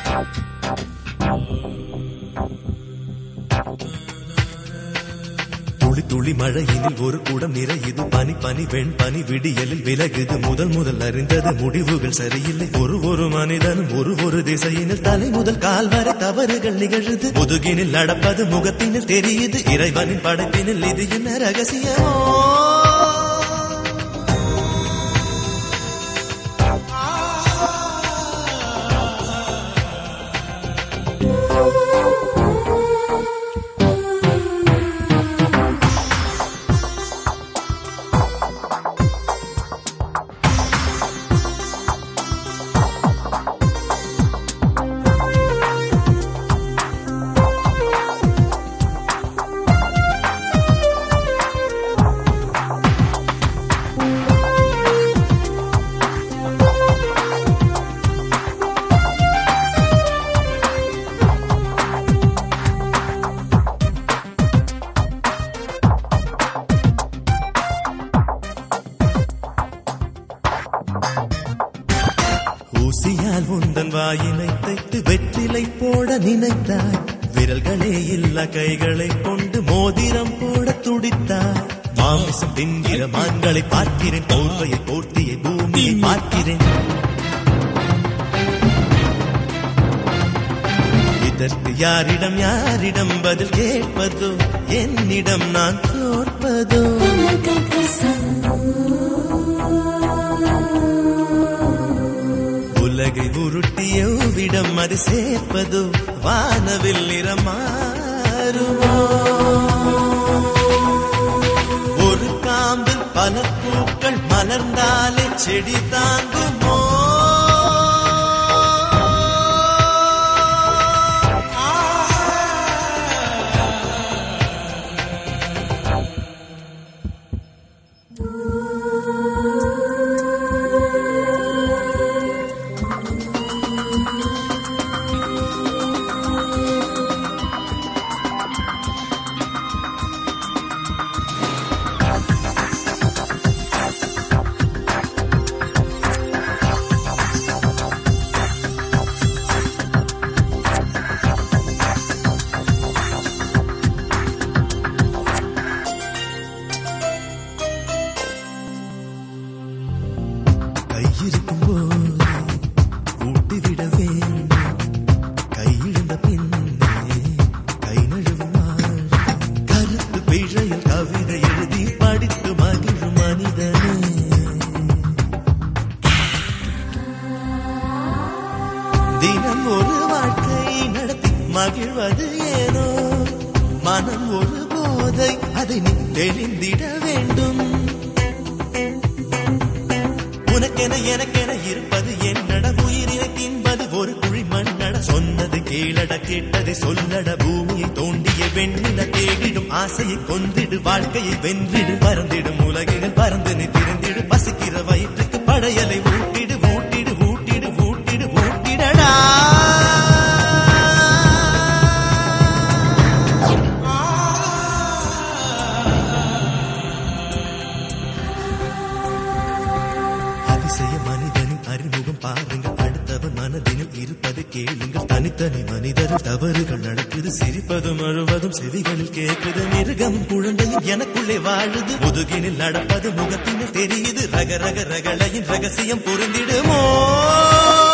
துளி துளி மழையினில் ஒரு குடம் நிறையுது பனி பனி வெண் பனி விடியலில் விலகுது முதல் முதல் அறிந்தது முடிவுகள் சரியில்லை ஒரு ஒரு மனிதனும் ஒரு ஒரு திசையினில் தலை முதல் கால் வரை தவறுகள் நிகழுது முதுகினில் நடப்பது முகத்தினில் தெரியுது இறைவனின் படைப்பினில் இது என்ன ரகசியமோ ஊசியால் உந்தன் வாயினை தைத்து வெற்றிலை போட நினைத்தாய் விரல்களே இல்ல கைகளை கொண்டு மோதிரம் போட துடித்தாய் மாமிசம் தின்கிற மான்களை பார்க்கிறேன் போர்வையை போர்த்திய பூமியை பார்க்கிறேன் இதற்கு யாரிடம் யாரிடம் பதில் கேட்பதோ என்னிடம் நான் தோற்பதோ உலகை உருட்டிய விடம் அது சேர்ப்பதோ வானவில் நிறமாறுமோ ஒரு காம்பில் பல பூக்கள் மலர்ந்தாலே செடி தாங்குமோ கையிருக்கும் போது ஊட்டிவிட வேண்டும் கையிழந்த பின்னே கை நழுவுமாள் கருத்து பிழையில் கவிதை எழுதி படித்து மகிழும் மனிதனே தினம் ஒரு வாழ்க்கை நடத்தி மகிழ்வது ஏனோ மனம் ஒரு போதை அதை நீ தெளிந்திட வேண்டும் உனக்கென எனக்கென இருப்பது என்னட உயிரினை தின்பது ஒரு குழி மண்ணட சொன்னது கேளட கேட்டதை சொல்லட பூமியை தோண்டிய வெண்ணில தேடிடும் ஆசையை கொந்திடு வாழ்க்கையை வென்றிடு பறந்திடும் உலகினில் பறந்து நீ திறந்திடு பசிக்கிற வயிற்றுக்கு படையலை ஊட்டிடு ஊட்டிடு ஊட்டிடு ஊட்டிடு ஊட்டிடடா அதிசய மனிதனின் அறிமுகம் பாருங்கள் அடுத்தவன் மனதினில் இருப்பது கேளுங்கள் தனித்தனி மனிதரின் தவறுகள் நடக்குது சிரிப்பதும் அழுவதும் செவிகளில் கேட்குது மிருகம் குழந்தையும் எனக்குள்ளே வாழுது முதுகினில் நடப்பது முகத்தினில் தெரியுது ரக ரக ரகளையின் ரகசியம் புரிந்திடுமோ